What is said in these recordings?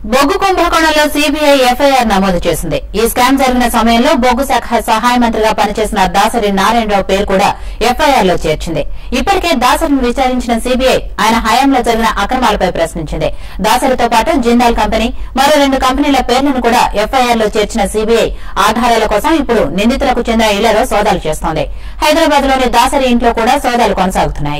బొగ్గు కుంభకోణంలో CBI FIR నమోదు చేసింది ఈ స్కామ్ జరిగిన సమయంలో బొగ్గు శాఖ సహాయ మంత్రిగా పనిచేసిన దాసరి నారాయణరావు పేరు కూడా ఎఫ్ఐఆర్ లో చేర్చింది ఇప్పటికే దాసరిని విచారించిన సీబీఐ ఆయన హయాంలో జరిగిన అక్రమాలపై ప్రశ్నించింది దాసరితో పాటు జిందాల్ కంపెనీ మరో రెండు కంపెనీల పేర్లను కూడా ఎఫ్ఐఆర్ లో చేర్చిన సీబీఐ ఆధారాల కోసం ఇప్పుడు నిందితులకు చెందిన ఇళ్లలో సోదాలు చేస్తోంది హైదరాబాద్ లోని దాసరి ఇంట్లో కూడా సోదాలు కొనసాగుతున్నాయి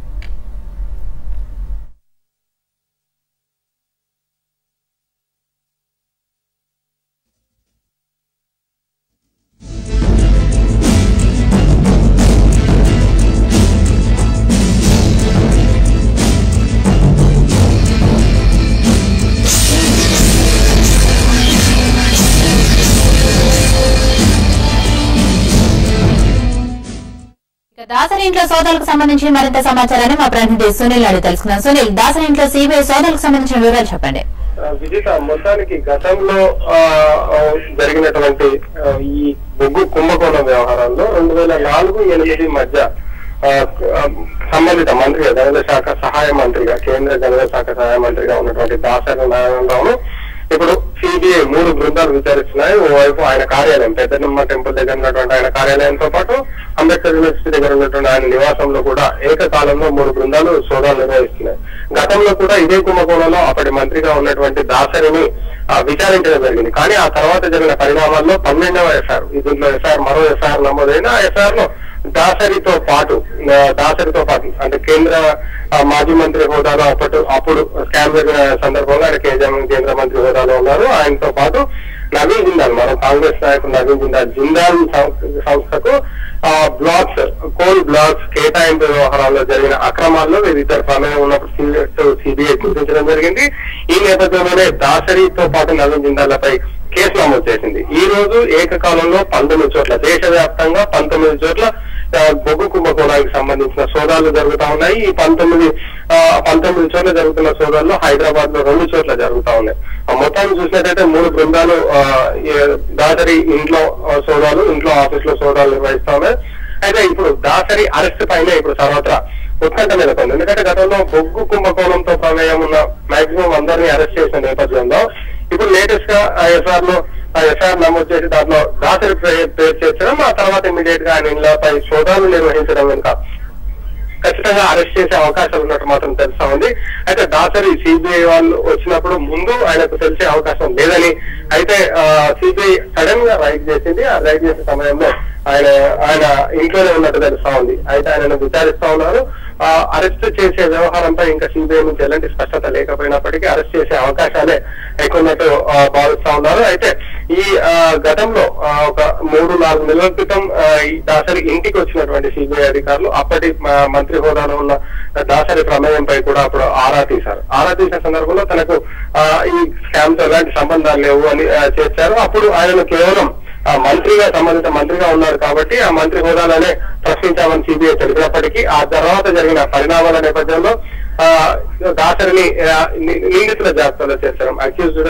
ఇక దాసరి ఇంట్లో సోదాలకు సంబంధించి మరింత సమాచారాన్ని మా ప్రతినిధి సునీల్ అడిగి తెలుసుకుందాం సునీల్ దాసరి ఇంట్లో సిబిఐ సోదాలకు సంబంధించిన వివరాలు చెప్పండి ఆ, విజిత మొత్తానికి గతంలో ఆ, ఆ, జరిగినటువంటి ఆ, ఈ బొగ్గు కుంభకోణం వ్యవహారాల్లో రెండు వేల నాలుగు ఎనిమిది మధ్య ఆ, ఆ, సంబంధిత మంత్రిగా గనుల శాఖ సహాయ మంత్రిగా కేంద్ర గనుల శాఖ సహాయ మంత్రిగా ఉన్నటువంటి దాసరి నారాయణరావును ఇప్పుడు సిబిఐ మూడు బృందాలు విచారిస్తున్నాయి ఓవైపు ఆయన కార్యాలయం పెద్దనమ్మ టెంపుల్ దగ్గర ఉన్నటువంటి ఆయన కార్యాలయంతో పాటు అంబేద్కర్ యూనివర్సిటీ దగ్గర ఉన్నటువంటి ఆయన నివాసంలో కూడా ఏకకాలంలో మూడు బృందాలు సోదాలు నిర్వహిస్తున్నాయి గతంలో కూడా ఇదే కుంభకోణంలో అప్పటి మంత్రిగా ఉన్నటువంటి దాసరిని ఆ, విచారించడం జరిగింది కానీ ఆ తర్వాత జరిగిన పరిణామాల్లో పన్నెండవ ఎఫ్ఐఆర్ దీంట్లో ఎఫ్ఐఆర్ మరో ఎఫ్ఐఆర్ నమోదైన ఆ ఎఫ్ఐఆర్ లో దాసరితో పాటు ఆ, దాసరితో పాటు అంటే కేంద్ర ఆ, మాజీ మంత్రి హోదాలో అప్పటి అప్పుడు స్కామ్ జరిగిన సందర్భంగా ఆయన కేంద్ర కేంద్ర మంత్రి హోదాలో ఉన్నారు ఆయనతో పాటు నవీన్ జిందాల్ మన కాంగ్రెస్ నాయకుడు నవీన్ జిందాల్ జిందాల్ సంస్థ- సంస్థకు ఆ, బ్లాక్స్ కోల్ బ్లాక్స్ కేటాయింపు వ్యవహారాల్లో జరిగిన అక్రమాల్లో వీరిద్దరు ప్రమేయం ఉన్నప్పుడు సిబిఐ గుర్తించడం జరిగింది ఈ నేపథ్యంలోనే దాసరితో పాటు నవీన్ జిందాలపై కేసు నమోదు చేసింది ఈ రోజు ఏకకాలంలో పంతొమ్మిది చోట్ల దేశవ్యాప్తంగా పంతొమ్మిది చోట్ల ఆ, బొగ్గు కుంభకోణానికి సంబంధించిన సోదాలు జరుగుతా ఉన్నాయి ఈ పంతొమ్మిది ఆ, పంతొమ్మిది చోట్ల జరుగుతున్న సోదాల్లో హైదరాబాద్ లో రెండు చోట్ల జరుగుతా ఉన్నాయి ఆ మొత్తాన్ని చూసినట్టయితే మూడు బృందాలు ఆ, ఈ దాసరి ఇంట్లో ఆ, సోదాలు ఇంట్లో ఆఫీస్ లో సోదాలు నిర్వహిస్తా ఉన్నాయి అయితే ఇప్పుడు దాసరి అరెస్ట్ పైన ఇప్పుడు సర్వత్రా ఉత్కంఠ నెలకొంది ఎందుకంటే గతంలో బొగ్గు కుంభకోణంతో ప్రమేయం ఉన్న మాక్సిమం అందరినీ అరెస్ట్ చేసిన నేపథ్యంలో ఇప్పుడు లేటెస్ట్ గా ఆ ఎఫ్ఐఆర్ లో ఆ ఎఫ్ఐఆర్ నమోదు చేసి దాంట్లో దాసరి పేరు పేరు చేర్చడం ఆ తర్వాత ఇమీడియట్ గా ఆయన ఇళ్లపై సోదాలు నిర్వహించడం వెనుక ఖచ్చితంగా అరెస్ట్ చేసే అవకాశాలు ఉన్నట్టు మాత్రం తెలుస్తా ఉంది అయితే దాసరి సిబిఐ వాళ్ళు వచ్చినప్పుడు ముందు ఆయనకు తెలిసే అవకాశం లేదని అయితే సిబిఐ సడన్ గా రైడ్ చేసింది ఆ రైడ్ చేసే సమయంలో ఆయన ఆయన ఇంట్లోనే ఉన్నట్టు తెలుస్తా ఉంది అయితే ఆయనను విచారిస్తా ఉన్నారు ఆ, అరెస్ట్ చేసే వ్యవహారంపై ఇంకా సిబిఐ నుంచి ఎలాంటి స్పష్టత లేకపోయినప్పటికీ అరెస్ట్ చేసే అవకాశాలే ఎక్కువ ఉన్నట్టు ఆ, భావిస్తా ఉన్నారు అయితే ఈ ఆ, గతంలో ఆ, ఒక మూడు నాలుగు నెలల క్రితం ఆ, ఈ దాసరి ఇంటికి వచ్చినటువంటి సిబిఐ అధికారులు అప్పటి ఆ, మంత్రి హోదాలో ఉన్న దాసరి ప్రమేయంపై కూడా అప్పుడు ఆరా తీశారు ఆరా తీసిన సందర్భంలో తనకు ఆ, ఈ స్కామ్ తో ఎలాంటి సంబంధాలు లేవు అని ఆ, చేర్చారు అప్పుడు ఆయనను కేవలం ఆ మంత్రిగా సంబంధిత మంత్రిగా ఉన్నారు కాబట్టి ఆ మంత్రి హోదాలోనే ప్రశ్నించామని సిబిఐ తెలిపినప్పటికీ ఆ తర్వాత జరిగిన పరిణామాల నేపథ్యంలో ఆ దాసరిని ఆ, ని- నిందితుల జాబితాలో చేశారు అక్యూజ్డ్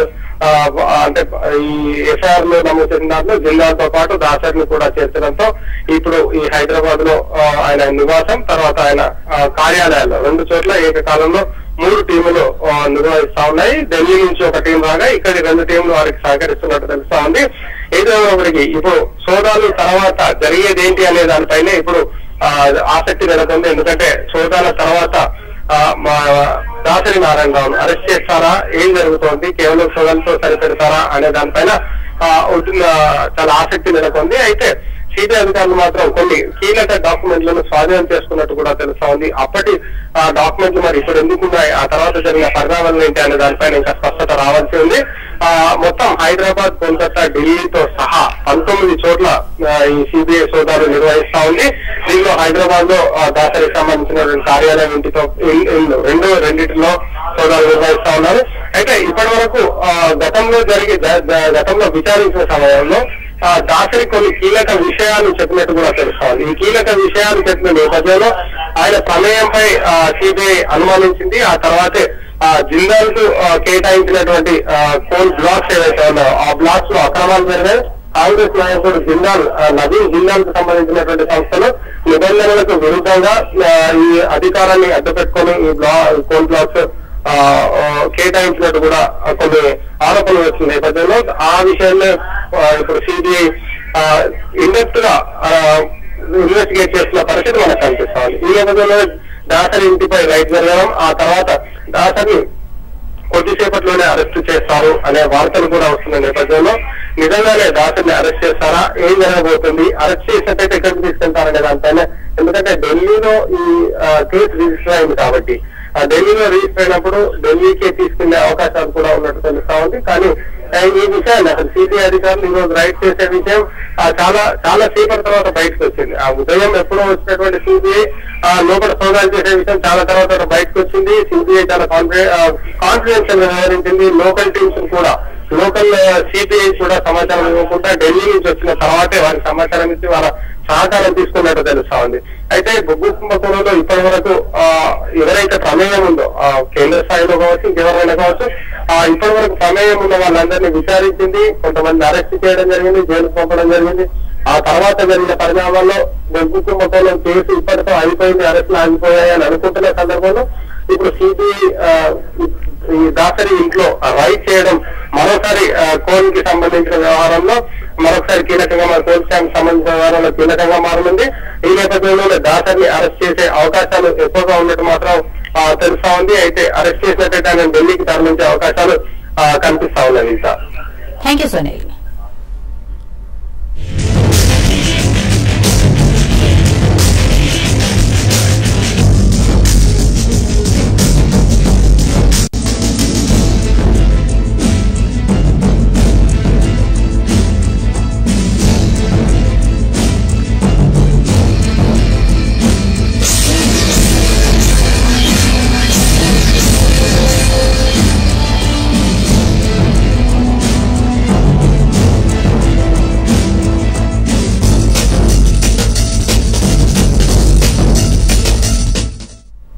అంటే ఈ ఎఫ్ఐఆర్ లో నమోదు చేసిన దాంట్లో జిల్లాతో పాటు దాసరిని కూడా చేర్చడంతో ఇప్పుడు ఈ హైదరాబాద్ లో ఆ, ఆయన నివాసం తర్వాత ఆయన ఆ, కార్యాలయాల్లో రెండు చోట్ల ఏకకాలంలో మూడు టీములు ఆ, నిర్వహిస్తా ఉన్నాయి ఢిల్లీ నుంచి ఒక టీం రాగా ఇక్కడ రెండు టీంలు వారికి సహకరిస్తున్నట్టు తెలుస్తా ఉంది ఏదైనప్పటికీ ఇప్పుడు సోదాలు తర్వాత జరిగేది ఏంటి అనే దానిపైనే ఇప్పుడు ఆ, ఆసక్తి నెలకొంది ఎందుకంటే సోదాల తర్వాత ఆ, మా దాసరి నారాయణరావును అరెస్ట్ చేస్తారా ఏం జరుగుతోంది కేవలం సోదాలతో సరిపెడతారా అనే దానిపైన ఆ, ఉంటున్న చాలా ఆసక్తి నెలకొంది అయితే సిబిఐ అధికారులు మాత్రం కొన్ని కీలక డాక్యుమెంట్లను స్వాధీనం చేసుకున్నట్టు కూడా తెలుస్తా ఉంది అప్పటి ఆ డాక్యుమెంట్లు మరి ఇప్పుడు ఎందుకున్నాయి ఆ తర్వాత జరిగిన పరిణామాలు ఏంటి అనే దానిపైన ఇంకా స్పష్టత రావాల్సి ఉంది ఆ మొత్తం హైదరాబాద్ కోల్కతా ఢిల్లీతో సహా పంతొమ్మిది చోట్ల ఆ, ఈ సిబిఐ సోదాలు నిర్వహిస్తా ఉంది దీనిలో హైదరాబాద్ లో ఆ, దాసరికి సంబంధించినటువంటి కార్యాలయం ఇంటితో ఇన్- ఇన్- రెండు రెండింటిలో సోదాలు నిర్వహిస్తా ఉన్నారు అయితే ఇప్పటి వరకు ఆ, గతంలో జరిగి గ- గ- గతంలో విచారించిన సమయంలో ఆ, దాసరి కొన్ని కీలక విషయాలు చెప్పినట్టు కూడా తెలుస్తోంది ఈ కీలక విషయాలు చెప్పిన నేపథ్యంలో ఆయన ప్రమేయంపై సిబిఐ అనుమానించింది ఆ తర్వాతే ఆ జిందాల్ కు కేటాయించినటువంటి ఆ, కోల్ బ్లాక్స్ ఏవైతే ఉన్నాయో ఆ బ్లాక్స్ లో అక్రమాలు జరిగాయి కాంగ్రెస్ నాయకుడు జిందాల్ ఆ, నవీన్ జిందాల్ కు సంబంధించినటువంటి సంస్థలు నిబంధనలకు విరుద్ధంగా ఆ, ఈ అధికారాన్ని అడ్డుపెట్టుకొని ఈ బ్లా కోల్ బ్లాక్స్ ఆ, ఆ, కేటాయించినట్టు కూడా ఆ, కొన్ని ఆరోపణలు వచ్చిన నేపథ్యంలో ఆ విషయాన్ని ఆ, ఇప్పుడు సిబిఐ ఇండెప్త్ గా ఇన్వెస్టిగేట్ చేస్తున్న పరిస్థితి మనకు కనిపిస్తుంది ఈ నేపథ్యంలో దాసరి ఇంటిపై రైట్ జరగడం ఆ తర్వాత దాసరి కొద్దిసేపట్లోనే అరెస్ట్ చేస్తారు అనే వార్తలు కూడా వస్తున్న నేపథ్యంలో నిజంగానే దాసుని అరెస్ట్ చేస్తారా ఏం జరగబోతుంది అరెస్ట్ చేసినట్టయితే ఎక్కడికి తీసుకెళ్తారనే దానిపైన ఎందుకంటే ఢిల్లీలో ఈ ఆ, కేసు రిజిస్టర్ అయింది కాబట్టి ఆ ఢిల్లీలో రిజిస్టర్ అయినప్పుడు ఢిల్లీకే తీసుకునే అవకాశాలు కూడా ఉన్నట్టు తెలుస్తా ఉంది కానీ ఆ, ఈ విషయాన్ని అసలు సిబిఐ అధికారులు ఈ రోజు రైట్ చేసే విషయం ఆ, చాలా చాలా సేపటి తర్వాత బయటకు వచ్చింది ఆ ఉదయం ఎప్పుడో వచ్చినటువంటి సిబిఐ లోపల సోదాలు చేసే విషయం చాలా తర్వాత బయటకు వచ్చింది సిబిఐ చాలా కాన్ఫిడెన్షియల్ గా వ్యవహరించింది లోకల్ టీమ్స్ కూడా లోకల్ సిబిఐ కూడా సమాచారం ఇవ్వకుండా ఢిల్లీ నుంచి వచ్చిన తర్వాతే వారికి సమాచారం ఇచ్చి వాళ్ళ సహకారం తీసుకున్నట్టు తెలుస్తా ఉంది అయితే బొగ్గు కుంభకోణంలో ఇప్పటి వరకు ఆ, ఎవరైతే ప్రమేయం ఉందో ఆ, కేంద్ర స్థాయిలో కావచ్చు ఇంకెవరైనా కావచ్చు ఆ, ఇప్పటి వరకు ప్రమేయం ఉన్న వాళ్ళందరినీ విచారించింది కొంతమంది అరెస్ట్ చేయడం జరిగింది జైలుకు పంపడం జరిగింది ఆ తర్వాత జరిగిన పరిణామాల్లో బొగ్గు కుంభకోణం కేసు ఇప్పటితో అయిపోయింది అరెస్టులు ఆగిపోయాయి అని అనుకుంటున్న సందర్భంలో ఇప్పుడు సిబిఐ ఈ దాసరి ఇంట్లో రైట్ చేయడం మరోసారి ఆ, కోల్ కి సంబంధించిన వ్యవహారంలో మరొకసారి కీలకంగా మన కోల్ స్టాండ్ సంబంధించిన వ్యవహారంలో కీలకంగా మారనుంది ఈ నేపథ్యంలో దాసరిని అరెస్ట్ చేసే అవకాశాలు ఎక్కువగా ఉన్నట్టు మాత్రం ఆ, తెలుస్తా ఉంది అయితే అరెస్ట్ చేసినట్టయితే ఆయన ఢిల్లీకి తరలించే అవకాశాలు ఆ, కనిపిస్తా ఉన్నాయి ఇంకా థ్యాంక్ యూ సునీల్